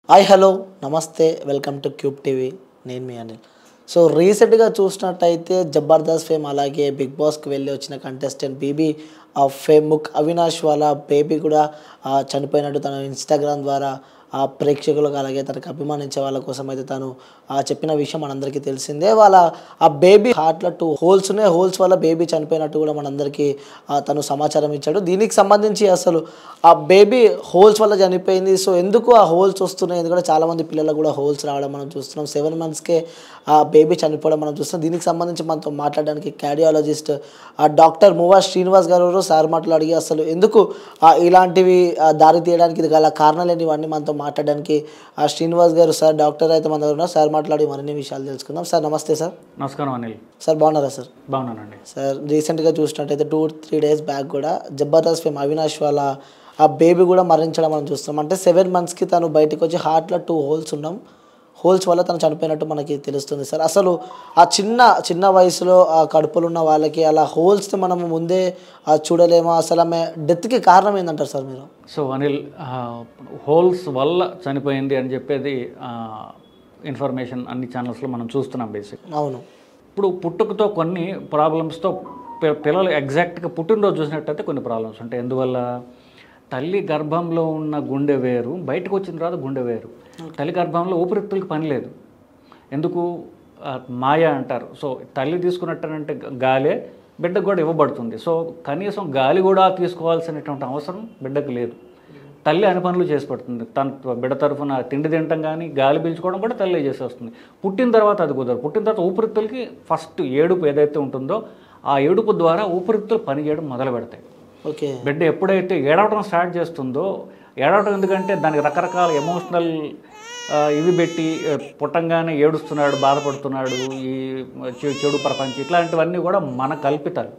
Hi hello నమస్తే welcome to Cube TV నేను మీ అనిల్ సో రీసెంట్గా చూసినట్టయితే జబర్దస్త్ ఫేమ్ అలాగే బిగ్ బాస్కి వెళ్ళి వచ్చిన కంటెస్టెంట్ బీబీ ఆ ఫేమ్ ముక్ అవినాష్ వాళ్ళ బేబీ కూడా ఆ, చనిపోయినట్టు తన ఇన్స్టాగ్రామ్ ద్వారా ఆ ప్రేక్షకులకు అలాగే తనకు అభిమానించే వాళ్ళ కోసం అయితే తను ఆ చెప్పిన విషయం మనందరికీ తెలిసిందే వాళ్ళ ఆ బేబీ హార్ట్లో టూ హోల్స్ ఉన్నాయి హోల్స్ వల్ల బేబీ చనిపోయినట్టు కూడా మనందరికీ ఆ, తను సమాచారం ఇచ్చాడు దీనికి సంబంధించి అసలు ఆ బేబీ హోల్స్ వల్ల చనిపోయింది సో ఎందుకు ఆ హోల్స్ వస్తున్నాయి ఎందుకంటే చాలామంది పిల్లలకు కూడా హోల్స్ రావడం మనం చూస్తున్నాం సెవెన్ మంత్స్కే ఆ బేబీ చనిపోవడం మనం చూస్తున్నాం దీనికి సంబంధించి మనతో మాట్లాడడానికి కార్డియాలజిస్ట్ ఆ డాక్టర్ మువా శ్రీనివాస్ గారు సార్ మాటలు అడిగి అసలు ఎందుకు ఆ, ఇలాంటివి ఆ, దారి తీయడానికి ఇది గల కారణాలు ఏంటి ఇవన్నీ మనతో మాట్లాడడానికి ఆ శ్రీనివాస్ గారు సార్ డాక్టర్ అయితే మన దగ్గర ఉన్నారు సార్ మాట్లాడి మరిన్ని విషయాలు తెలుసుకుందాం సార్ నమస్తే సార్ నమస్కారం అనిల్ సార్ బాగున్నారా సార్ బాగున్నానండి సార్ రీసెంట్గా చూసినట్టయితే టూ త్రీ డేస్ బ్యాక్ కూడా జబర్దస్త్ ఫేమ్ అవినాష్ వాళ్ళ ఆ బేబీ కూడా మరణించడం మనం చూస్తున్నాం అంటే సెవెన్ మంత్స్కి తను బయటకు వచ్చి హార్ట్లో టూ హోల్స్ ఉన్నాం హోల్స్ వల్ల తను చనిపోయినట్టు మనకి తెలుస్తుంది సార్ అసలు ఆ చిన్న చిన్న వయసులో ఆ కడుపులు ఉన్న వాళ్ళకి అలా హోల్స్ని మనం ముందే ఆ, చూడలేమా అసలు ఆమె డెత్కి కారణం ఏందంటారు సార్ మీరు సో అనిల్ ఆ, హోల్స్ వల్ల చనిపోయింది అని చెప్పేది ఆ, ఇన్ఫర్మేషన్ అన్ని ఛానల్స్లో మనం చూస్తున్నాం బేసిక్ అవును ఇప్పుడు పుట్టుకతో కొన్ని ప్రాబ్లమ్స్తో పి- పిల్లలు ఎగ్జాక్ట్గా పుట్టినరోజు చూసినట్టయితే కొన్ని ప్రాబ్లమ్స్ ఉంటాయి ఎందువల్ల తల్లి గర్భంలో ఉన్న గుండె వేరు బయటకు వచ్చిన తర్వాత గుండె వేరు తల్లి గర్భంలో ఊపిరితిత్తులకి పని లేదు ఎందుకు ఆ, మాయ అంటారు సో తల్లి తీసుకున్నట్టనంటే గాలే బిడ్డకు కూడా ఇవ్వబడుతుంది సో కనీసం గాలి కూడా తీసుకోవాల్సినటువంటి అవసరం బిడ్డకు లేదు తల్లి అన్ని పనులు చేసి పెడుతుంది తన బిడ్డ తరఫున తిండి తినటం కానీ గాలి పీల్చుకోవడం కూడా తల్లి చేసేస్తుంది పుట్టిన తర్వాత అది కుదరదు పుట్టిన తర్వాత ఊపిరితిత్తులకి ఫస్ట్ ఏడుపు ఏదైతే ఉంటుందో ఆ ఏడుపు ద్వారా ఊపిరితిత్తులు పనిచేయడం మొదలు పెడతాయి ఓకే బిడ్డ ఎప్పుడైతే ఏడవడం స్టార్ట్ చేస్తుందో ఏడవడం ఎందుకంటే దానికి రకరకాల ఎమోషనల్ ఇవి పెట్టి ఆ, పుట్టంగానే ఏడుస్తున్నాడు బాధపడుతున్నాడు ఈ చె- చెడు ప్రపంచం ఇట్లాంటివన్నీ కూడా మన కల్పితాలు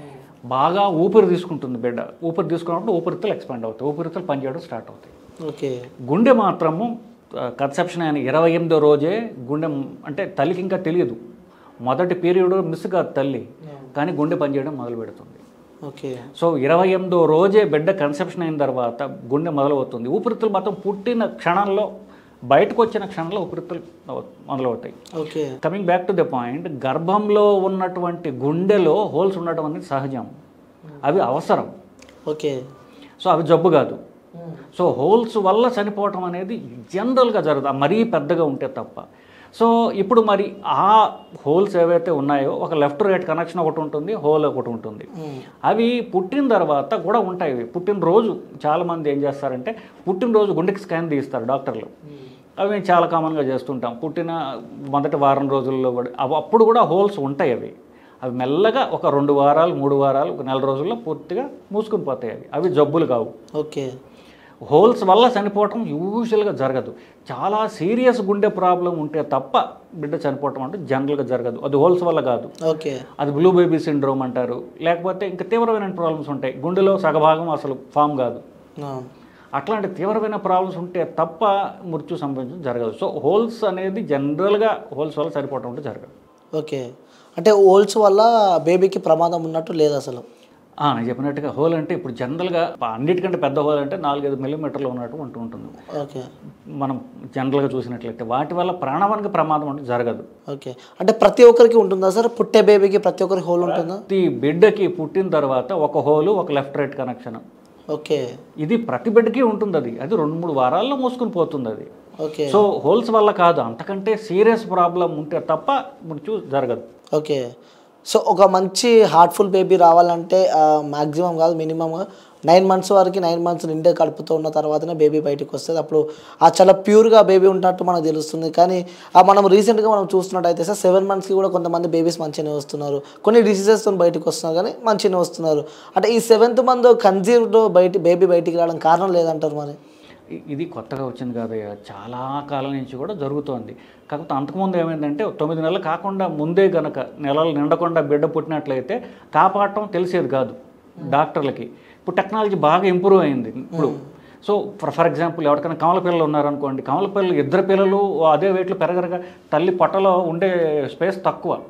బాగా ఊపిరి తీసుకుంటుంది బిడ్డ ఊపిరి తీసుకున్నప్పుడు ఊపిరితిత్తులు ఎక్స్పాండ్ అవుతాయి ఊపిరితిత్తులు పనిచేయడం స్టార్ట్ అవుతాయి ఓకే గుండె మాత్రము కన్సెప్షన్ అయిన ఇరవై ఎనిమిదో రోజే గుండె అంటే తల్లికి ఇంకా తెలియదు మొదటి పీరియడ్ మిస్ కాదు తల్లి కానీ గుండె పనిచేయడం మొదలు పెడుతుంది ఓకే సో ఇరవై ఎనిమిదో రోజే బిడ్డ కన్సెప్షన్ అయిన తర్వాత గుండె మొదలవుతుంది ఊపిరితిత్తులు మొత్తం పుట్టిన క్షణంలో బయటకు వచ్చిన క్షణంలో ఊపిరితిత్తులు మొదలవుతాయి okay coming back to the point గర్భంలో ఉన్నటువంటి గుండెలో హోల్స్ ఉండటం అనేది సహజం అవి అవసరం ఓకే సో అవి జబ్బు కాదు సో హోల్స్ వల్ల చనిపోవటం అనేది జనరల్గా జరుగుతుంది మరీ పెద్దగా ఉంటే తప్ప సో ఇప్పుడు మరి ఆ హోల్స్ ఏవైతే ఉన్నాయో ఒక లెఫ్ట్ రైట్ కనెక్షన్ ఒకటి ఉంటుంది హోల్ ఒకటి ఉంటుంది అవి పుట్టిన తర్వాత కూడా ఉంటాయి ఇవి. పుట్టినరోజు చాలామంది ఏం చేస్తారంటే పుట్టినరోజు గుండెకి స్కాన్ తీస్తారు డాక్టర్లు అవి మేము చాలా కామన్గా చేస్తుంటాం పుట్టిన మొదటి వారం రోజుల్లో కూడా అవి అప్పుడు కూడా హోల్స్ ఉంటాయి అవి అవి మెల్లగా ఒక రెండు వారాలు మూడు వారాలు ఒక నెల రోజుల్లో పూర్తిగా మూసుకుని పోతాయి అవి అవి జబ్బులు కావు ఓకే హోల్స్ వల్ల చనిపోవటం యూజువల్గా జరగదు చాలా సీరియస్ గుండె ప్రాబ్లం ఉంటే తప్ప బిడ్డ చనిపోవటం అంటే జనరల్గా జరగదు అది హోల్స్ వల్ల కాదు ఓకే అది బ్లూ బేబీ సిండ్రోమ్ అంటారు లేకపోతే ఇంకా తీవ్రమైన ప్రాబ్లమ్స్ ఉంటాయి గుండెలో సగభాగం అసలు ఫామ్ కాదు ఆ, అట్లాంటి తీవ్రమైన ప్రాబ్లమ్స్ ఉంటే తప్ప మృత్యు సంభవించడం జరగదు సో హోల్స్ అనేది జనరల్గా హోల్స్ వల్ల చనిపోవటం అంటే జరగదు ఓకే అంటే హోల్స్ వల్ల బేబీకి ప్రమాదం ఉన్నట్టు లేదు అసలు ఆ, నేను చెప్పినట్టుగా హోల్ అంటే ఇప్పుడు జనరల్గా అన్నిటికంటే పెద్ద హోల్ అంటే నాలుగైదు మిల్లీమీటర్లు ఉన్నట్టు ఉంటూ ఉంటుంది ఓకే మనం జనరల్గా చూసినట్లయితే వాటి వల్ల ప్రాణానికి ప్రమాదం అంటే జరగదు ఓకే అంటే ప్రతి ఒక్కరికి ఉంటుందా సార్ పుట్టే బేబీకి ప్రతి ఒక్కరికి హోల్ ఉంటుందా ప్రతి బిడ్డకి పుట్టిన తర్వాత ఒక హోలు ఒక లెఫ్ట్ రైట్ కనెక్షన్ ఓకే ఇది ప్రతి బిడ్డకి ఉంటుంది అది అది రెండు మూడు వారాల్లో మూసుకుని పోతుంది అది ఓకే సో హోల్స్ వల్ల కాదు అంతకంటే సీరియస్ ప్రాబ్లం ఉంటే తప్ప మృత్యు జరగదు ఓకే సో ఒక మంచి హార్ట్ఫుల్ బేబీ రావాలంటే మ్యాక్సిమం కాదు మినిమం నైన్ మంత్స్ వరకు నైన్ మంత్స్ నిండే కడుపుతో ఉన్న తర్వాతనే బేబీ బయటకు వస్తుంది అప్పుడు ఆ చాలా ప్యూర్గా బేబీ ఉన్నట్టు మనకు తెలుస్తుంది కానీ ఆ మనం రీసెంట్గా మనం చూస్తున్నట్టయితే సార్ సెవెన్ మంత్స్కి కూడా కొంతమంది బేబీస్ మంచిగానే వస్తున్నారు కొన్ని డిసీజెస్తో బయటకు వస్తున్నారు కానీ మంచిగానే వస్తున్నారు అంటే ఈ సెవెంత్ మంత్ కన్సీవ్డ్ బయట బేబీ బయటికి రావడం కారణం లేదంటారు మరి ఇ- ఇది కొత్తగా వచ్చింది కాదయ్య చాలా కాలం నుంచి కూడా జరుగుతోంది కాకపోతే అంతకుముందు ఏమైందంటే తొమ్మిది నెలలు కాకుండా ముందే గనక నెలలు నిండకుండా బిడ్డ పుట్టినట్లయితే కాపాడటం తెలిసేది కాదు డాక్టర్లకి ఇప్పుడు టెక్నాలజీ బాగా ఇంప్రూవ్ అయింది ఇప్పుడు సో ఫర్ ఫర్ ఎగ్జాంపుల్ ఎవరికైనా కమల పిల్లలు ఉన్నారనుకోండి కమల పిల్లలు ఇద్దరు పిల్లలు అదే వెయిట్లు పెరగరగా తల్లి పొట్టలో ఉండే స్పేస్ తక్కువ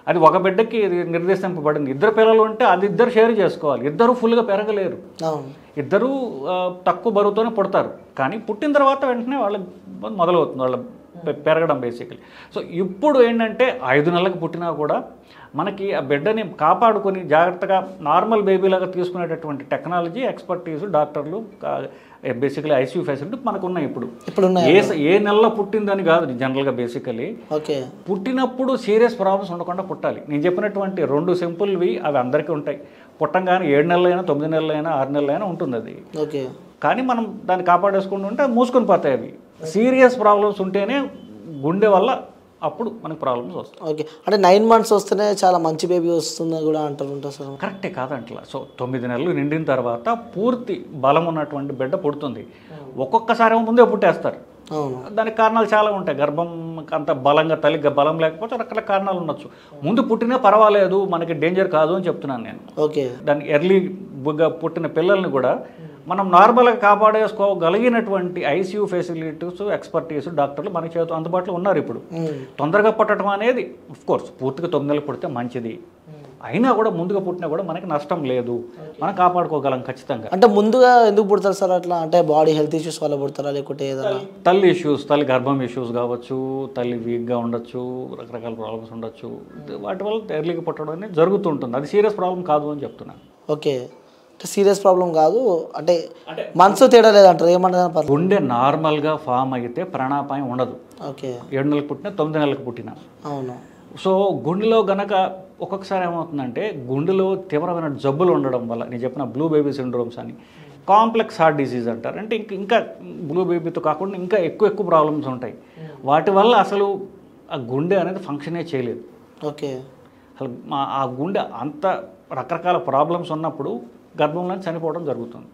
అది ఒక బిడ్డకి ఇది నిర్దేశింపబడింది ఇద్దరు పిల్లలు ఉంటే అది ఇద్దరు షేర్ చేసుకోవాలి ఇద్దరు ఫుల్గా పెరగలేరు అవును ఇద్దరు ఆ, తక్కువ బరువుతోనే పుడతారు కానీ పుట్టిన తర్వాత వెంటనే వాళ్ళ మొదలవుతుంది వాళ్ళ పె- పెరగడం బేసికలీ సో ఇప్పుడు ఏంటంటే ఐదు నెలలకు పుట్టినా కూడా మనకి ఆ బిడ్డని కాపాడుకొని జాగ్రత్తగా నార్మల్ బేబీలాగా తీసుకునేటటువంటి టెక్నాలజీ ఎక్స్పర్టీస్ డాక్టర్లు బేసికలీ ఐసీయూ ఫెసిలిటీ మనకు ఉన్నాయి ఇప్పుడు ఇప్పుడు ఉన్నాయి ఏ స- ఏ నెలలో పుట్టిందని కాదు జనరల్గా బేసికలీ ఓకే పుట్టినప్పుడు సీరియస్ ప్రాబ్లమ్స్ ఉండకుండా పుట్టాలి నేను చెప్పినటువంటి రెండు సింపుల్వి అవి అందరికీ ఉంటాయి పుట్టంగానే ఏడు నెలలైనా తొమ్మిది నెలలైనా ఆరు నెలలైనా ఉంటుంది అది ఓకే కానీ మనం దాన్ని కాపాడేసుకుంటూ ఉంటే మూసుకొని పోతాయి అవి సీరియస్ ప్రాబ్లమ్స్ ఉంటేనే గుండె వల్ల అప్పుడు మనకి ప్రాబ్లమ్స్ వస్తాయి ఓకే అంటే నైన్ మంత్స్ వస్తేనే చాలా మంచి బేబీ వస్తుంది కూడా అంటారు ఉంటారు సార్ కరెక్టే కాదంట్లా సో తొమ్మిది నెలలు నిండిన తర్వాత పూర్తి బలం ఉన్నటువంటి బిడ్డ పుడుతుంది ఒక్కొక్కసారి ఏమో ముందే పుట్టేస్తారు అవును దానికి కారణాలు చాలా ఉంటాయి గర్భం అంత బలంగా తల్లి బలం లేకపోతే రకరకాల కారణాలు ఉండొచ్చు ముందు పుట్టినా పర్వాలేదు మనకి డేంజర్ కాదు అని చెప్తున్నాను నేను ఓకే దాన్ని ఎర్లీ బుగ్గా పుట్టిన పిల్లల్ని కూడా మనం నార్మల్గా కాపాడేసుకోగలిగినటువంటి ఐసీయూ ఫెసిలిటీస్ ఎక్స్పర్టీస్ డాక్టర్లు మన చేతి అందుబాటులో ఉన్నారు ఇప్పుడు ఉమ్. తొందరగా పుట్టడం అనేది కోర్స్ పూర్తిగా తొమ్మిది నెలలు పుడితే మంచిది అయినా కూడా ముందుగా పుట్టినా కూడా మనకి నష్టం లేదు మనం కాపాడుకోగలం ఖచ్చితంగా అంటే ముందుగా ఎందుకు పుడతారు సార్ అట్లా అంటే బాడీ హెల్త్ ఇష్యూస్ వల్ల పుడతారా లేకుంటే ఏదైనా తల్లి ఇష్యూస్ తల్లి గర్భం ఇష్యూస్ కావచ్చు తల్లి వీక్గా ఉండొచ్చు రకరకాల ప్రాబ్లమ్స్ ఉండొచ్చు వాటి వల్ల ఎర్లీగా పుట్టడం అనేది జరుగుతుంటుంది అది సీరియస్ ప్రాబ్లం కాదు అని చెప్తున్నాను ఓకే అంటే సీరియస్ ప్రాబ్లం కాదు అంటే మనసు తేడా లేదంటారు ఏమంటారు పర్లేదు గుండె నార్మల్గా ఫామ్ అయితే ప్రాణాపాయం ఉండదు ఓకే ఏడు నెలలకు పుట్టినా తొమ్మిది నెలలకు పుట్టినా అవును సో గుండెలో గనక ఒక్కొక్కసారి ఏమవుతుందంటే గుండెలో తీవ్రమైన జబ్బులు ఉండడం వల్ల నేను చెప్పిన బ్లూ బేబీ సిండ్రోమ్స్ అని కాంప్లెక్స్ హార్ట్ డిసీజ్ అంటారు అంటే ఇంక ఇంకా బ్లూ బేబీతో కాకుండా ఇంకా ఎక్కువ ఎక్కువ ప్రాబ్లమ్స్ ఉంటాయి వాటి వల్ల అసలు ఆ గుండె అనేది ఫంక్షనే చేయలేదు ఓకే అసలు మా ఆ గుండె అంత రకరకాల ప్రాబ్లమ్స్ ఉన్నప్పుడు గర్భంలో చనిపోవడం జరుగుతుంది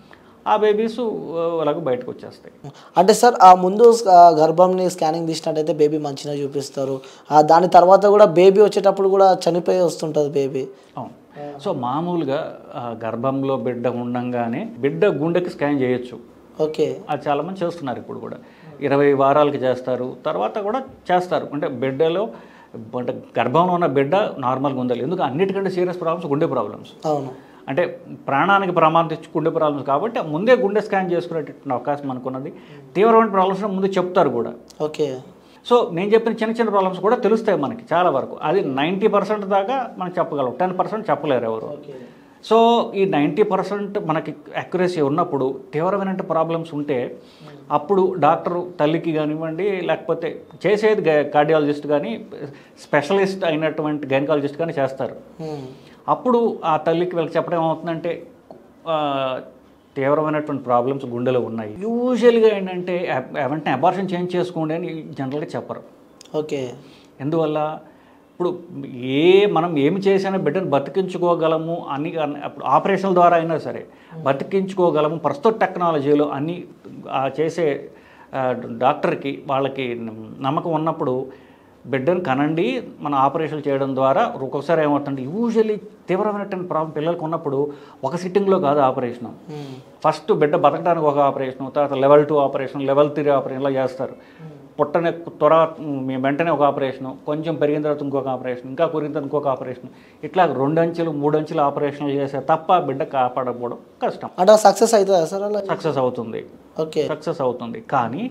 ఆ బేబీస్ అలాగ బయటకు వచ్చేస్తాయి అంటే సార్ ఆ ముందు ఆ గర్భంని స్కానింగ్ తీసినట్టయితే బేబీ మంచిగా చూపిస్తారు ఆ దాని తర్వాత కూడా బేబీ వచ్చేటప్పుడు కూడా చనిపోయి వస్తుంటుంది బేబీ అవును సో మామూలుగా ఆ గర్భంలో బిడ్డ ఉండంగానే బిడ్డ గుండెకి స్కాన్ చేయొచ్చు ఓకే అది చాలామంది చేస్తున్నారు ఇప్పుడు కూడా ఇరవై వారాలకి చేస్తారు తర్వాత కూడా చేస్తారు అంటే బిడ్డలో అంటే గర్భంలో ఉన్న బిడ్డ నార్మల్గా ఉండాలి ఎందుకు అన్నిటికంటే సీరియస్ ప్రాబ్లమ్స్ గుండె ప్రాబ్లమ్స్ అవును అంటే ప్రాణానికి ప్రమాదం తెచ్చి గుండె ప్రాబ్లమ్స్ కాబట్టి ముందే గుండె స్కాన్ చేసుకునేటటువంటి అవకాశం అనుకున్నది తీవ్రమైన ప్రాబ్లమ్స్ ముందు చెప్తారు కూడా ఓకే సో నేను చెప్పిన చిన్న చిన్న ప్రాబ్లమ్స్ కూడా తెలుస్తాయి మనకి చాలా వరకు అది నైంటీ పర్సెంట్ దాకా మనం చెప్పగలం టెన్ పర్సెంట్ చెప్పలేరు ఎవరు సో ఈ నైంటీ పర్సెంట్ మనకి అక్యురసీ ఉన్నప్పుడు తీవ్రమైన ప్రాబ్లమ్స్ ఉంటే అప్పుడు డాక్టరు తల్లికి కానివ్వండి లేకపోతే చేసేది కార్డియాలజిస్ట్ కానీ స్పెషలిస్ట్ అయినటువంటి గైనకాలజిస్ట్ కానీ చేస్తారు ఉమ్. అప్పుడు ఆ తల్లికి వీళ్ళకి చెప్పడం ఏమవుతుందంటే ఆ, తీవ్రమైనటువంటి ప్రాబ్లమ్స్ గుండెలో ఉన్నాయి యూజువల్గా ఏంటంటే అబ్- వెంటనే అబార్షన్ చేంజ్ చేసుకోండి అని జనరల్గా చెప్పరు ఓకే ఎందువల్ల ఇప్పుడు ఏ మనం ఏమి చేసినా బిడ్డను బతికించుకోగలము అని అన్న- అప్పుడు ఆపరేషన్ల ద్వారా అయినా సరే బతికించుకోగలము ప్రస్తుత టెక్నాలజీలో అన్ని ఆ చేసే ఆ, డాక్టర్కి వాళ్ళకి నమ్మకం ఉన్నప్పుడు బిడ్డను కనండి మన ఆపరేషన్ చేయడం ద్వారా ఒక్కొక్కసారి ఏమవుతుంది యూజువల్లీ తీవ్రమైనటువంటి ప్రాబ్లం పిల్లలకు ఉన్నప్పుడు ఒక సిట్టింగ్లో కాదు ఆపరేషన్ ఉమ్. ఫస్ట్ బిడ్డ బతకడానికి ఒక ఆపరేషన్ తర్వాత level two operation level three operation ఇలా చేస్తారు పుట్టనే త్వర మీ వెంటనే ఒక ఆపరేషన్ కొంచెం పెరిగిన తర్వాత ఇంకొక ఆపరేషన్ ఇంకా పెరిగిన తర్వాత ఇంకొక ఆపరేషన్ ఇట్లా రెండు అంచెలు మూడు అంచెలు ఆపరేషన్లు చేస్తే తప్ప బిడ్డ కాపాడకపోవడం కష్టం అంటే సక్సెస్ అవుతుందా సార్ అలా సక్సెస్ అవుతుంది ఓకే సక్సెస్ అవుతుంది కానీ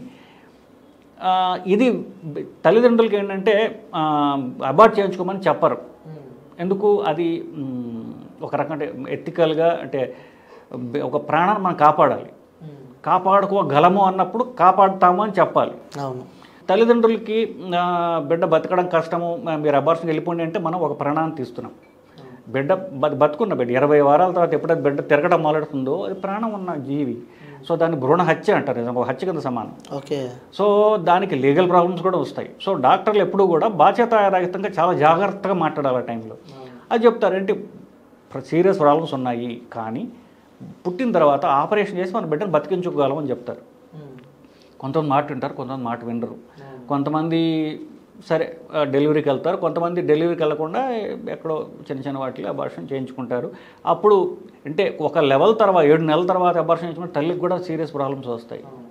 ఆ, ఇది బి- తల్లిదండ్రులకి ఏంటంటే అబార్ట్ చేయించుకోమని చెప్పరు ఎందుకు అది మ్, ఒక రకంగా ఎథికల్గా అంటే బి- ఒక ప్రాణాన్ని మనం కాపాడాలి కాపాడుకోగలము అన్నప్పుడు కాపాడుతాము అని చెప్పాలి అవును తల్లిదండ్రులకి ఆ, బిడ్డ బతకడం కష్టము మ- మీరు అబార్షన్ వెళ్ళిపోండి అంటే మనం ఒక ప్రాణాన్ని తీస్తున్నాం బిడ్డ బ- బతుకున్న బిడ్డ ఇరవై వారాల తర్వాత ఎప్పుడైతే బిడ్డ తిరగడం మొదలెడుతుందో అది ప్రాణం ఉన్న జీవి సో దాన్ని భ్రూణ హత్య అంటారు ఇది ఒక హత్య కింద సమానం ఓకే సో దానికి లీగల్ ప్రాబ్లమ్స్ కూడా వస్తాయి సో డాక్టర్లు ఎప్పుడూ కూడా బాధ్యతారహితంగా చాలా జాగ్రత్తగా మాట్లాడాలి ఆ టైంలో అది చెప్తారు ఏంటి సీరియస్ ప్రాబ్లమ్స్ ఉన్నాయి కానీ పుట్టిన తర్వాత ఆపరేషన్ చేసి మన బిడ్డను బతికించుకోగలం అని చెప్తారు కొంతమంది మాట వింటారు కొంతమంది మాట వినరు కొంతమంది సరే ఆ, డెలివరీకి వెళ్తారు కొంతమంది డెలివరీకి వెళ్లకుండా ఎక్కడో చిన్న చిన్న వాటిలో అబార్షన్ చేయించుకుంటారు అప్పుడు అంటే ఒక లెవెల్ తర్వాత ఏడు నెలల తర్వాత అబార్షన్ చేయించుకుంటే తల్లికి కూడా సీరియస్ ప్రాబ్లమ్స్ వస్తాయి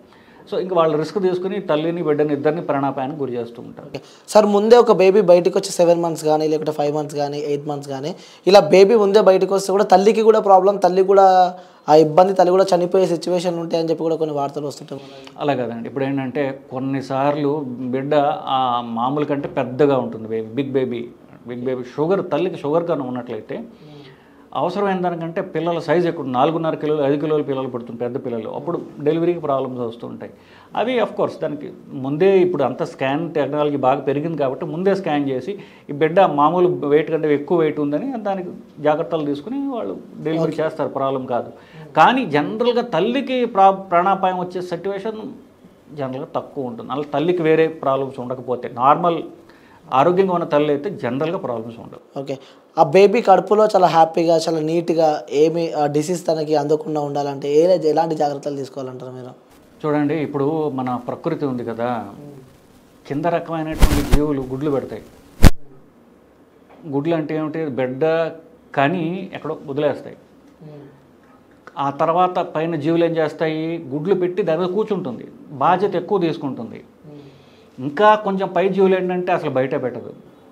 సో ఇంక వాళ్ళు రిస్క్ తీసుకుని తల్లిని బిడ్డని ఇద్దరిని ప్రాణాపాయానికి గురి చేస్తూ ఉంటారు ఓకే సార్ ముందే ఒక బేబీ బయటకు వచ్చి సెవెన్ మంత్స్ కానీ లేకపోతే ఫైవ్ మంత్స్ కానీ ఎయిట్ మంత్స్ కానీ ఇలా బేబీ ముందే బయటకు వస్తే కూడా తల్లికి కూడా ప్రాబ్లం తల్లి కూడా ఆ ఇబ్బంది తల్లి కూడా చనిపోయే సిచ్యువేషన్ ఉంటాయని చెప్పి కూడా కొన్ని వార్తలు వస్తుంటాయి అలా కదండి ఇప్పుడు ఏంటంటే కొన్నిసార్లు బిడ్డ ఆ మామూలు కంటే పెద్దగా ఉంటుంది baby big baby big baby sugar తల్లికి షుగర్ కన్నా ఉన్నట్లయితే అవసరమైన దానికంటే పిల్లల సైజ్ ఎక్కువ నాలుగున్నర కిలోలు ఐదు కిలోల పిల్లలు పుడుతుంది పెద్ద పిల్లలు అప్పుడు డెలివరీకి ప్రాబ్లమ్స్ వస్తూ ఉంటాయి అవి అఫ్ కోర్స్ దానికి ముందే ఇప్పుడు అంత స్కాన్ టెక్నాలజీ బాగా పెరిగింది కాబట్టి ముందే స్కాన్ చేసి ఈ బిడ్డ మామూలు వెయిట్ కంటే ఎక్కువ వెయిట్ ఉందని దానికి జాగ్రత్తలు తీసుకుని వాళ్ళు డెలివరీ చేస్తారు ప్రాబ్లం కాదు కానీ జనరల్గా తల్లికి ప్రా ప్రాణాపాయం వచ్చే సిట్యువేషన్ జనరల్గా తక్కువ ఉంటుంది అలా తల్లికి వేరే ప్రాబ్లమ్స్ ఉండకపోతే నార్మల్ ఆరోగ్యంగా ఉన్న తల్లి అయితే జనరల్గా ప్రాబ్లమ్స్ ఉండవు ఓకే ఆ బేబీ కడుపులో చాలా హ్యాపీగా చాలా నీట్గా ఏమి డిసీజ్ తనకి అందకుండా ఉండాలంటే ఏ ఎలాంటి జాగ్రత్తలు తీసుకోవాలంటారు మీరు చూడండి ఇప్పుడు మన ప్రకృతి ఉంది కదా కింద రకమైనటువంటి జీవులు గుడ్లు పెడతాయి గుడ్లు అంటే ఏమిటి బిడ్డ కని ఎక్కడో వదిలేస్తాయి ఆ తర్వాత పైన జీవులు ఏం చేస్తాయి గుడ్లు పెట్టి దాని మీద కూర్చుంటుంది బాధ్యత ఎక్కువ తీసుకుంటుంది ఇంకా కొంచెం పై జీవులు ఏంటంటే అసలు బయట పెట్టదు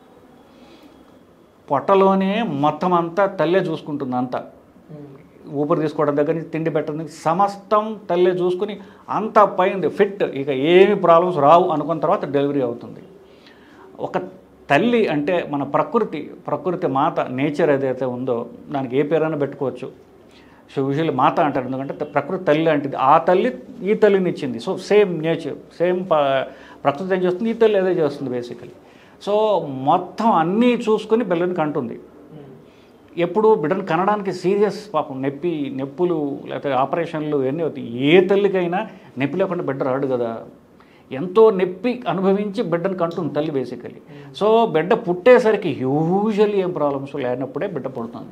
పొట్టలోనే మొత్తం అంతా తల్లే చూసుకుంటుంది అంతా ఊపిరి తీసుకోవడం దగ్గర నుంచి తిండి పెట్టడం నుంచి సమస్తం తల్లే చూసుకుని అంతా పైంది ఫిట్ ఇక ఏమి ప్రాబ్లమ్స్ రావు అనుకున్న తర్వాత డెలివరీ అవుతుంది ఒక తల్లి అంటే మన ప్రకృతి ప్రకృతి మాత నేచర్ ఏదైతే ఉందో దానికి ఏ పేరైనా పెట్టుకోవచ్చు సో యూజువల్లీ మాత అంటారు ఎందుకంటే త- ప్రకృతి తల్లి లాంటిది ఆ తల్లి ఈ తల్లిని ఇచ్చింది సో సేమ్ నేచర్ సేమ్ ప్రకృతి ఏం చేస్తుంది ఈ తల్లి అదే చేస్తుంది బేసికలీ సో మొత్తం అన్నీ చూసుకొని బిడ్డని కంటుంది ఎప్పుడు బిడ్డను కనడానికి సీరియస్ పాపం నొప్పి నొప్పులు లేకపోతే ఆపరేషన్లు ఇవన్నీ అవుతాయి ఏ తల్లికైనా నొప్పి లేకుండా బిడ్డ రాడు కదా ఎంతో నొప్పి అనుభవించి బిడ్డను కంటుంది తల్లి బేసికలీ సో బిడ్డ పుట్టేసరికి యూజువల్లీ ఏం ప్రాబ్లమ్స్ లేనప్పుడే బిడ్డ పుడుతుంది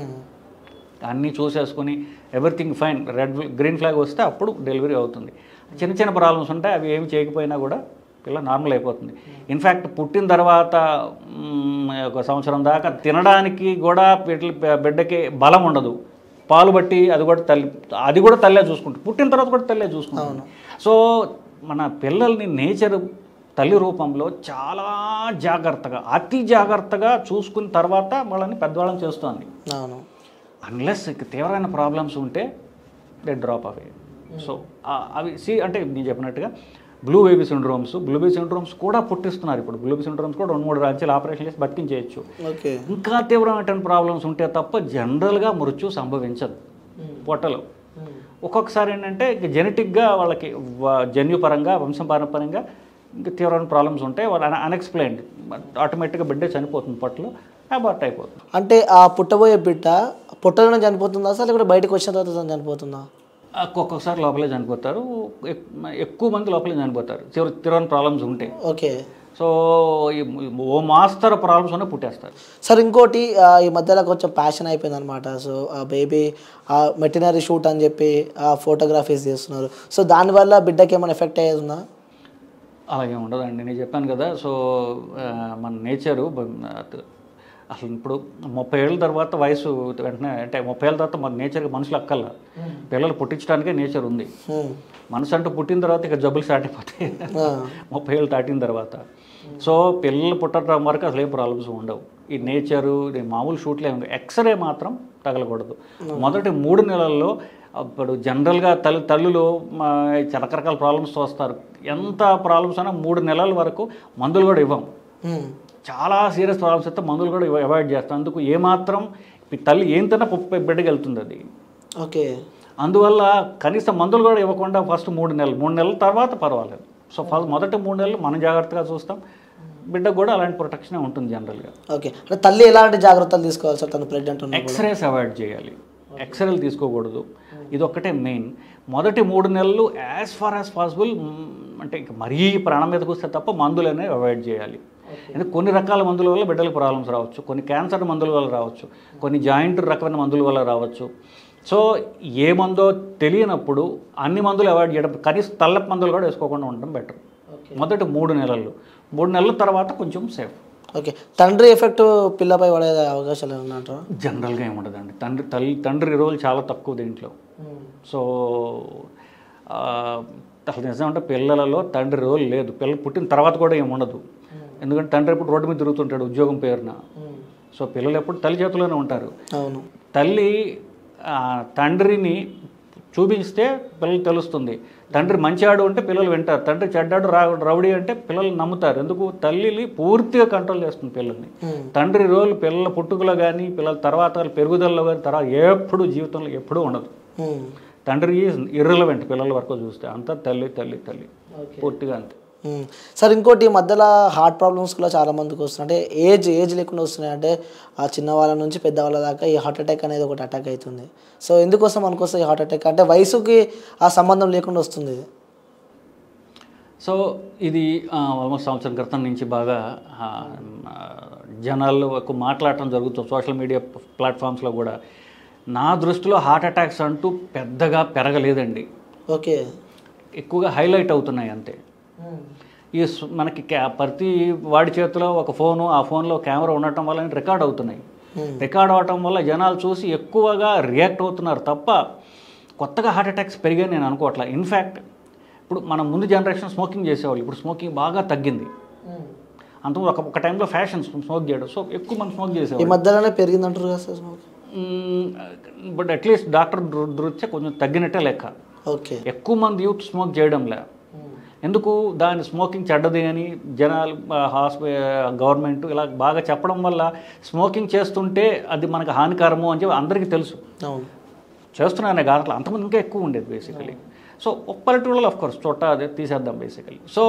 అన్నీ చూసేసుకొని everything fine red green flag వస్తే అప్పుడు డెలివరీ అవుతుంది చిన్న చిన్న ప్రాబ్లమ్స్ ఉంటాయి అవి ఏమి చేయకపోయినా కూడా పిల్ల నార్మల్ అయిపోతుంది ఇన్ఫ్యాక్ట్ పుట్టిన తర్వాత మ్, ఒక సంవత్సరం దాకా తినడానికి కూడా బిడ్డ బిడ్డకి బలం ఉండదు పాలు బట్టి అది కూడా తల్లి అది కూడా తల్లే చూసుకుంటుంది పుట్టిన తర్వాత కూడా తల్లే చూసుకుంటుంది సో మన పిల్లల్ని నేచర్ తల్లి రూపంలో చాలా జాగ్రత్తగా అతి జాగ్రత్తగా చూసుకున్న తర్వాత వాళ్ళని పెద్దవాళ్ళని చేస్తుంది అవును అన్లెస్ తీవ్రమైన ప్రాబ్లమ్స్ ఉంటే దే డ్రాప్ అవే సో అవి సి అంటే నేను చెప్పినట్టుగా blue baby syndromes blue baby syndromes కూడా పుట్టిస్తున్నారు ఇప్పుడు బ్లూ బేబీ సిండ్రోమ్స్ కూడా రెండు మూడు రాజ్యాలు ఆపరేషన్ చేసి బతికించేయచ్చు ఓకే ఇంకా తీవ్రమైనటువంటి ప్రాబ్లమ్స్ ఉంటే తప్ప జనరల్గా మృత్యు సంభవించదు పొట్టలో ఒక్కొక్కసారి ఏంటంటే ఇక జెనెటిక్గా వాళ్ళకి వ- జన్యుపరంగా వంశపారంపరంగా ఇంకా తీవ్రమైన ప్రాబ్లమ్స్ ఉంటాయి వాళ్ళు అన్ఎక్స్ప్లెయిన్డ్ ఆటోమేటిక్గా బిడ్డ చనిపోతుంది పొట్టలో అబార్ట్ అయిపోతుంది అంటే ఆ పుట్టబోయే బిడ్డ పుట్టలోనే చనిపోతుందా సార్ లేకపోతే బయటకు వచ్చిన తర్వాత తను చనిపోతుందా ఆ, ఒక్కొక్కసారి లోపలే చనిపోతారు ఎక్- ఎక్కువ మంది లోపలే చనిపోతారు చివరి తీవ్రమైన ప్రాబ్లమ్స్ ఉంటాయి ఓకే సో ఈ ఓ మాస్తర్ ప్రాబ్లమ్స్ ఉన్న పుట్టేస్తారు సార్ ఇంకోటి ఆ, ఈ మధ్యలో కొంచెం ప్యాషన్ అయిపోయింది అనమాట సో ఆ బేబీ ఆ మెటినరీ షూట్ అని చెప్పి ఆ ఫోటోగ్రఫీస్ చేస్తున్నారు సో దానివల్ల బిడ్డకి ఏమైనా ఎఫెక్ట్ అయ్యేది ఉందా అలాగే ఉండదండి నేను చెప్పాను కదా సో ఆ, మన నేచరు అసలు ఇప్పుడు ముప్పై ఏళ్ళ తర్వాత వయసు వెంటనే అంటే ముప్పై ఏళ్ళ తర్వాత మన నేచర్కి మనుషులు అక్కల్లా పిల్లలు పుట్టించడానికే నేచర్ ఉంది హ్మ్. మనసు అంటూ పుట్టిన తర్వాత ఇక జబ్బులు స్టార్ట్ అయిపోతాయి ఆ, ముప్పై ఏళ్ళు దాటిన తర్వాత సో పిల్లలు పుట్టడం వరకు అసలు ఏం ప్రాబ్లమ్స్ ఉండవు ఈ నేచరు ఇది మామూలు షూట్లే ఉండవు ఎక్స్రే మాత్రం తగలకూడదు మొదటి మూడు నెలల్లో అప్పుడు జనరల్గా తల్లి తల్లులు మా, రకరకాల ప్రాబ్లమ్స్ వస్తారు ఎంత ప్రాబ్లమ్స్ అయినా మూడు నెలల వరకు మందులు కూడా ఇవ్వం హ్మ్. చాలా సీరియస్ ప్రాబ్లమ్స్ అయితే మందులు కూడా అవాయిడ్ చేస్తాం అందుకు ఏమాత్రం ఈ తల్లి ఏం తిన్నా పప్పు బిడ్డకి వెళ్తుంది అది ఓకే అందువల్ల కనీసం మందులు కూడా ఇవ్వకుండా ఫస్ట్ మూడు నెలలు మూడు నెలల తర్వాత పర్వాలేదు సో ఫస్ట్ మొదటి మూడు నెలలు మనం జాగ్రత్తగా చూస్తాం బిడ్డకు కూడా అలాంటి ప్రొటెక్షనే ఉంటుంది జనరల్గా ఓకే అంటే తల్లి ఎలాంటి జాగ్రత్తలు తీసుకోవాలి సార్ తను ప్రెగ్నెంట్ ఉన్నప్పుడు ఎక్స్రేస్ అవాయిడ్ చేయాలి ఎక్స్రేలు తీసుకోకూడదు ఇది ఒక్కటే మెయిన్ మొదటి మూడు నెలలు యాజ్ ఫార్ యాజ్ పాసిబుల్ అంటే ఇంక మరీ ప్రాణం మీదకి వస్తే తప్ప మందులు అనేవి అవాయిడ్ చేయాలి ఎందుకంటే కొన్ని రకాల మందుల వల్ల బిడ్డలకు ప్రాబ్లమ్స్ రావచ్చు కొన్ని క్యాన్సర్ మందుల వల్ల రావచ్చు కొన్ని జాయింట్ రకమైన మందుల వల్ల రావచ్చు సో ఏ మందో తెలియనప్పుడు అన్ని మందులు అవాయిడ్ చేయడం కనీసం తల్లపు మందులు కూడా వేసుకోకుండా ఉండడం బెటర్ మొదటి మూడు నెలలు మూడు నెలల తర్వాత కొంచెం సేఫ్ ఓకే తండ్రి ఎఫెక్ట్ పిల్లపై పడే అవకాశాలు ఏమన్నా అంటారా జనరల్గా ఏముండదండి తండ్రి తల్లి తండ్రి రోల్ చాలా తక్కువ దీంట్లో సో ఆ, అసలు నిజమంటే పిల్లలలో తండ్రి రోల్ లేదు పిల్లలు పుట్టిన తర్వాత కూడా ఏమి ఉండదు ఎందుకంటే తండ్రి ఎప్పుడు రోడ్డు మీద తిరుగుతుంటాడు ఉద్యోగం పేరున సో పిల్లలు ఎప్పుడు తల్లి చేతిలోనే ఉంటారు అవును తల్లి ఆ, తండ్రిని చూపిస్తే పిల్లలు తెలుస్తుంది తండ్రి మంచివాడు అంటే పిల్లలు వింటారు తండ్రి చెడ్డాడు రా రౌడీ అంటే పిల్లలు నమ్ముతారు ఎందుకు తల్లిని పూర్తిగా కంట్రోల్ చేస్తుంది పిల్లల్ని Hmm. తండ్రి రోల్ పిల్లల పుట్టుకలో కానీ పిల్లల తర్వాత వాళ్ళ పెరుగుదలలో కానీ తర్వాత ఎప్పుడు జీవితంలో ఎప్పుడూ ఉండదు ఉమ్. తండ్రి ఇర్రెలవెంట్ పిల్లల వరకు చూస్తే అంతా తల్లి తల్లి తల్లి పూర్తిగా అంతే ఉమ్. సార్ ఇంకోటి ఈ మధ్యలో హార్ట్ ప్రాబ్లమ్స్ కూడా చాలా మందికి వస్తున్నాయి అంటే ఏజ్ ఏజ్ లేకుండా వస్తున్నాయి అంటే ఆ చిన్న వాళ్ళ నుంచి పెద్ద వాళ్ళ దాకా ఈ హార్ట్ అటాక్ అనేది ఒకటి అటాక్ అవుతుంది సో ఎందుకోసం అనుకొస్తుంది ఈ హార్ట్ అటాక్ అంటే వయసుకి ఆ సంబంధం లేకుండా వస్తుంది ఇది సో ఇది ఆల్మోస్ట్ సంవత్సరం క్రితం నుంచి బాగా ఆ, ఆ, జనాల్లో ఎక్కువ మాట్లాడటం జరుగుతుంది సోషల్ మీడియా ప్లాట్ఫామ్స్లో కూడా నా దృష్టిలో హార్ట్ అటాక్స్ అంటూ పెద్దగా పెరగలేదండి ఓకే ఎక్కువగా హైలైట్ అవుతున్నాయి అంతే ఈ స్- మనకి క్యా- ప్రతి వాడి చేతిలో ఒక ఫోను ఆ ఫోన్లో కెమెరా ఉండటం వల్ల రికార్డ్ అవుతున్నాయి Hmm. రికార్డ్ అవటం వల్ల జనాలు చూసి ఎక్కువగా రియాక్ట్ అవుతున్నారు తప్ప కొత్తగా హార్ట్ అటాక్స్ పెరిగాయి నేను అనుకోవట్లే ఇన్ఫ్యాక్ట్ ఇప్పుడు మన ముందు జనరేషన్ స్మోకింగ్ చేసేవాళ్ళు ఇప్పుడు స్మోకింగ్ బాగా తగ్గింది అంత ఒక ఒక టైంలో ఫ్యాషన్ స్మోక్ చేయడం సో ఎక్కువ మంది స్మోక్ ఈ చేసేవాళ్ళు మధ్యలోనే పెరిగింది అంటారు కదా sir smoke? But at least doctor దృష్ట్యా కొంచెం తగ్గినట్టే లెక్క ఓకే ఎక్కువ మంది యూత్ స్మోక్ చేయడంలే ఎందుకు దాని స్మోకింగ్ చెడ్డది అని జనాలు హాస్పి గవర్నమెంట్ ఇలా బాగా చెప్పడం వల్ల స్మోకింగ్ చేస్తుంటే అది మనకు హానికరము అని చెప్పి అందరికీ తెలుసు అవును చేస్తున్నానే కాదు అంతమంది ఇంకా ఎక్కువ ఉండేది బేసికలీ సో ఒక పల్లెటూళ్ళలో ఆఫ్ కోర్స్ చోట అదే తీసేద్దాం basically so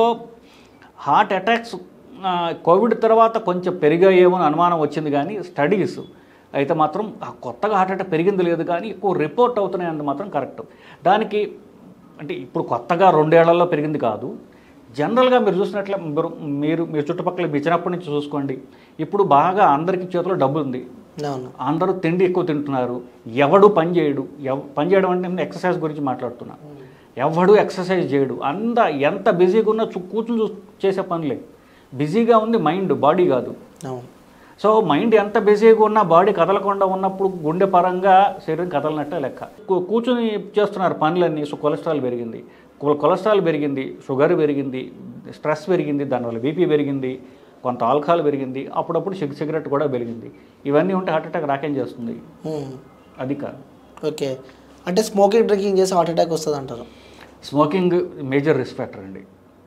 heart attacks COVID తర్వాత కొంచెం పెరిగాయేమో అని అనుమానం వచ్చింది కానీ స్టడీస్ అయితే మాత్రం ఆ కొత్తగా హార్ట్ అటాక్ పెరిగింది లేదు కానీ ఎక్కువ రిపోర్ట్ అవుతున్నాయి అంత మాత్రం కరెక్ట్ దానికి అంటే ఇప్పుడు కొత్తగా రెండేళ్లలో పెరిగింది కాదు జనరల్గా మీరు చూసినట్లే మీరు మీరు మీరు చుట్టుపక్కల మీ చిన్నప్పటి నుంచి చూసుకోండి ఇప్పుడు బాగా అందరికీ చేతిలో డబ్బు ఉంది అవును అందరూ తిండి ఎక్కువ తింటున్నారు ఎవడు పని చేయడు ఎవ పని చేయడం అంటే నేను ఎక్సర్సైజ్ గురించి మాట్లాడుతున్నా ఎవడు ఎక్సర్సైజ్ చేయడు అంత ఎంత బిజీగా ఉన్నా చూ- కూర్చుని చూ చేసే పనులే బిజీగా ఉంది మైండ్ బాడీ కాదు అవును సో మైండ్ ఎంత బిజీగా ఉన్నా బాడీ కదలకుండా ఉన్నప్పుడు గుండె పరంగా శరీరం కదలనట్టే లెక్క కూ- కూర్చుని చేస్తున్నారు పనులన్నీ సో కొలెస్ట్రాల్ పెరిగింది కొ- కొలెస్ట్రాల్ పెరిగింది షుగర్ పెరిగింది స్ట్రెస్ పెరిగింది దానివల్ల బీపీ పెరిగింది కొంత ఆల్కహాల్ పెరిగింది అప్పుడప్పుడు సిగ సిగరెట్ కూడా పెరిగింది ఇవన్నీ ఉంటే హార్ట్ అటాక్ రాకేం చేస్తుంది ఉమ్. అది కాదు ఓకే అంటే స్మోకింగ్ డ్రింకింగ్ చేసి హార్ట్ అటాక్ వస్తుంది అంటారు స్మోకింగ్ మేజర్ రిస్క్ ఫ్యాక్టర్ అండి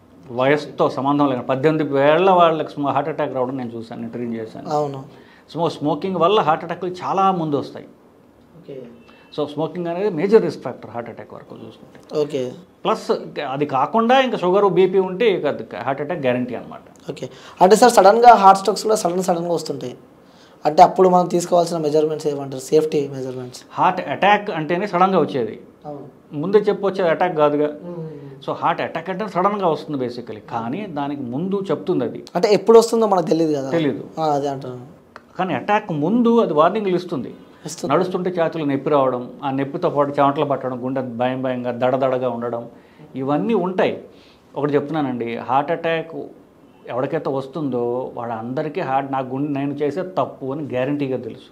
వయసుతో సంబంధం లేదు పద్దెనిమిది వేళ్ల వాళ్ళకి స్మో హార్ట్ అటాక్ రావడం నేను చూశాను నేను ట్రీట్ చేశాను అవును స్మో స్మోకింగ్ వల్ల హార్ట్ అటాక్లు చాలా ముందు వస్తాయి ఓకే సో స్మోకింగ్ అనేది major risk factor heart attack వరకు చూసుకుంటే ఓకే ప్లస్ అది కాకుండా ఇంకా షుగర్ బీపీ ఉంటే ఇక అది హార్ట్ అటాక్ గ్యారంటీ అనమాట ఓకే అంటే సార్ సడన్గా హార్ట్ స్ట్రోక్స్ కూడా సడన్ సడన్గా వస్తుంటాయి అంటే అప్పుడు మనం తీసుకోవాల్సిన మెజర్మెంట్స్ ఏమంటారు సేఫ్టీ మెజర్మెంట్స్ హార్ట్ అటాక్ అంటేనే సడన్గా వచ్చేది అవును ముందే చెప్పు వచ్చేది అటాక్ కాదుగా సో హార్ట్ అటాక్ అంటే సడన్గా వస్తుంది బేసికలీ కానీ దానికి ముందు చెప్తుంది అది అంటే ఎప్పుడు వస్తుందో మనకు తెలియదు కదా తెలీదు ఆ, అదే అంటాను కానీ అటాక్ ముందు అది వార్నింగ్లు ఇస్తుంది ఇస్తుంది. నడుస్తుంటే చేతులు నొప్పి రావడం ఆ నొప్పితో పాటు చెమటలు పట్టడం గుండె భయం భయంగా దడదడగా ఉండడం ఇవన్నీ ఉంటాయి ఒకటి చెప్తున్నానండి హార్ట్ అటాక్ ఎవరికైతే వస్తుందో వాళ్ళందరికీ హార్ట్ నా గుండె నేను చేసే తప్పు అని గ్యారంటీగా తెలుసు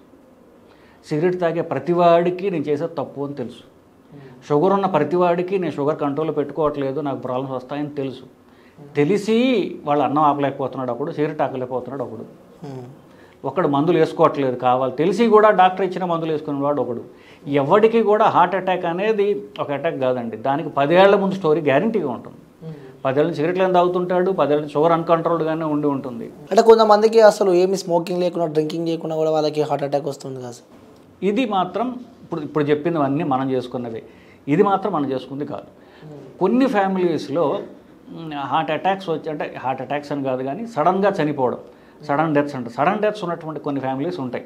సిగరెట్ తాగే ప్రతివాడికి నేను చేసే తప్పు అని తెలుసు షుగర్ ఉన్న ప్రతివాడికి నేను షుగర్ కంట్రోల్లో పెట్టుకోవట్లేదు నాకు ప్రాబ్లమ్స్ వస్తాయని తెలుసు తెలిసి వాళ్ళు అన్నం ఆపలేకపోతున్నాడు ఒకడు సిగరెట్ ఆపలేకపోతున్నాడు ఒకడు ఉమ్. ఒకడు మందులు వేసుకోవట్లేదు కావాలి తెలిసి కూడా డాక్టర్ ఇచ్చిన మందులు వేసుకునేవాడు ఒకడు ఎవరికి కూడా హార్ట్ అటాక్ అనేది ఒక అటాక్ కాదండి దానికి పదేళ్ల ముందు స్టోరీ గ్యారంటీగా ఉంటుంది పదేళ్ళ నుంచి సిగరెట్లు ఏం తాగుతుంటాడు పదేళ్ళ నుంచి షుగర్ అన్కంట్రోల్డ్గానే ఉండి ఉంటుంది అంటే కొంతమందికి అసలు ఏమి స్మోకింగ్ లేకుండా డ్రింకింగ్ చేయకుండా కూడా వాళ్ళకి హార్ట్ అటాక్ వస్తుంది కదా సార్ ఇది మాత్రం ఇప్పుడు ఇప్పుడు చెప్పినవన్నీ మనం చేసుకున్నవే ఇది మాత్రం మనం చేసుకుంది కాదు కొన్ని ఫ్యామిలీస్లో హార్ట్ అటాక్స్ వచ్చి అంటే హార్ట్ అటాక్స్ అని కాదు కానీ సడన్గా చనిపోవడం సడన్ డెత్స్ అంటారు సడన్ డెత్స్ ఉన్నటువంటి కొన్ని ఫ్యామిలీస్ ఉంటాయి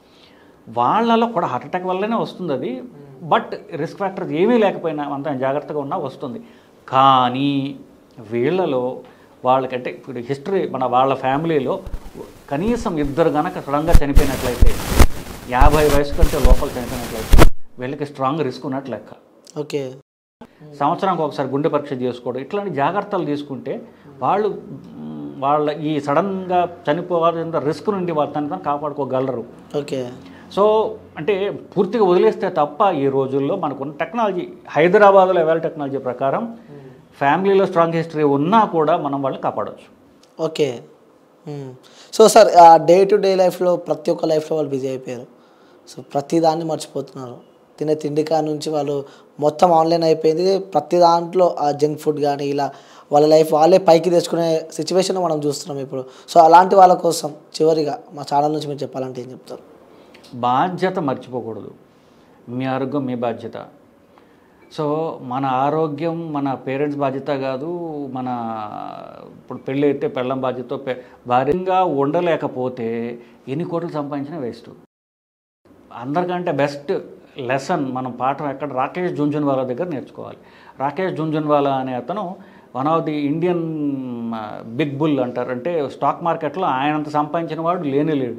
వాళ్ళలో కూడా హార్ట్ అటాక్ వల్లనే వస్తుంది అది బట్ రిస్క్ ఫ్యాక్టర్స్ ఏమీ లేకపోయినా అంత జాగ్రత్తగా ఉన్నా వస్తుంది కానీ వీళ్ళలో వాళ్ళకంటే ఇప్పుడు హిస్టరీ మన వాళ్ళ ఫ్యామిలీలో కనీసం ఇద్దరు గనక సడన్గా చనిపోయినట్లయితే యాభై వయసు కంటే లోపల చనిపోయినట్లయితే వీళ్ళకి స్ట్రాంగ్ రిస్క్ ఉన్నట్లు లెక్క ఓకే సంవత్సరానికి ఒకసారి గుండె పరీక్ష చేసుకోవడం ఇట్లాంటి జాగ్రత్తలు తీసుకుంటే వాళ్ళు మ్, వాళ్ళ ఈ సడన్గా చనిపోవాల్సిన రిస్క్ నుండి వాళ్ళ తన కాపాడుకోగలరు ఓకే సో అంటే పూర్తిగా వదిలేస్తే తప్ప ఈ రోజుల్లో మనకున్న టెక్నాలజీ హైదరాబాద్లో అవైల్ టెక్నాలజీ ప్రకారం ఫ్యామిలీలో స్ట్రాంగ్ హిస్టరీ ఉన్నా కూడా మనం వాళ్ళని కాపాడవచ్చు okay hmm. So sir day to day లైఫ్లో ప్రతి ఒక్క లైఫ్లో వాళ్ళు బిజీ అయిపోయారు సో ప్రతి దాన్ని మర్చిపోతున్నారు తినే తిండి కా నుంచి వాళ్ళు మొత్తం ఆన్లైన్ అయిపోయింది ప్రతి దాంట్లో ఆ జంక్ ఫుడ్ కానీ ఇలా వాళ్ళ లైఫ్ వాళ్ళే పైకి తెచ్చుకునే సిచ్యువేషన్ మనం చూస్తున్నాం ఇప్పుడు సో అలాంటి వాళ్ళ కోసం చివరిగా మా ఛానల్ నుంచి మీరు చెప్పాలంటే ఏం చెప్తారు బాధ్యత మర్చిపోకూడదు మీ ఆరోగ్యం మీ బాధ్యత సో మన ఆరోగ్యం మన పేరెంట్స్ బాధ్యత కాదు మన ఇప్పుడు పెళ్ళి అయితే పెళ్ళం బాధ్యత పె- భార్యంగా ఉండలేకపోతే ఎన్ని కోట్లు సంపాదించినా వేస్ట్ అందరికంటే బెస్ట్ లెసన్ మనం పాఠం ఎక్కడ రాకేష్ జుంజున్వాలా దగ్గర నేర్చుకోవాలి రాకేష్ జుంజున్వాలా అనే అతను one of the Indian big bull అంటారు అంటే స్టాక్ మార్కెట్లో ఆయనంత సంపాదించిన వాడు లేనే లేడు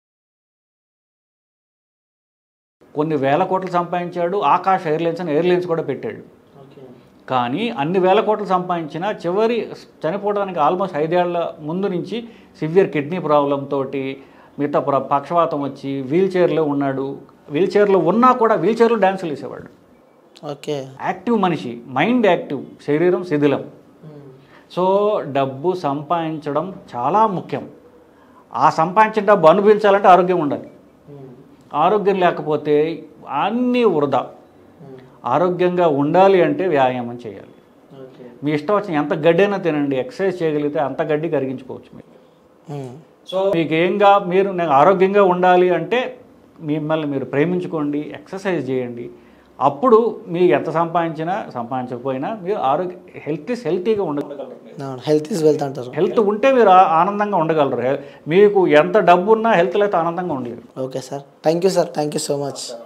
కొన్ని వేల కోట్లు సంపాదించాడు ఆకాష్ ఎయిర్లైన్స్ అని ఎయిర్లైన్స్ కూడా పెట్టాడు కానీ అన్ని వేల కోట్లు సంపాదించిన చివరి చనిపోవడానికి ఆల్మోస్ట్ ఐదేళ్ల ముందు నుంచి సివియర్ కిడ్నీ ప్రాబ్లం తోటి మిగతా ప్ర- పక్షవాతం వచ్చి వీల్ చైర్లో ఉన్నాడు వీల్ చైర్లో ఉన్నా కూడా వీల్ చైర్లో డ్యాన్సులు వేసేవాడు ఓకే యాక్టివ్ మనిషి మైండ్ యాక్టివ్ శరీరం శిథిలం సో డబ్బు సంపాదించడం చాలా ముఖ్యం ఆ సంపాదించిన డబ్బు అనుభవించాలంటే ఆరోగ్యం ఉండాలి ఆరోగ్యం లేకపోతే అన్నీ వృధా ఆరోగ్యంగా ఉండాలి అంటే వ్యాయామం చేయాలి మీ ఇష్టం వచ్చిన ఎంత గడ్డైనా తినండి ఎక్సర్సైజ్ చేయగలిగితే అంత గడ్డి కరిగించుకోవచ్చు మీరు సో మీకు ఏంగా మీరు నేను ఆరోగ్యంగా ఉండాలి అంటే మిమ్మల్ని మీరు ప్రేమించుకోండి ఎక్సర్సైజ్ చేయండి అప్పుడు మీరు ఎంత సంపాదించినా సంపాదించకపోయినా మీరు ఆరోగ్య హెల్త్ ఇస్ హెల్తీగా ఉండగలరు హెల్త్ ఈజ్ వెల్త్ అంటారు హెల్త్ ఉంటే మీరు ఆ- ఆనందంగా ఉండగలరు హె- మీకు ఎంత డబ్బు ఉన్నా హెల్త్ అయితే ఆనందంగా ఉండలేరు okay sir thank you sir thank you so much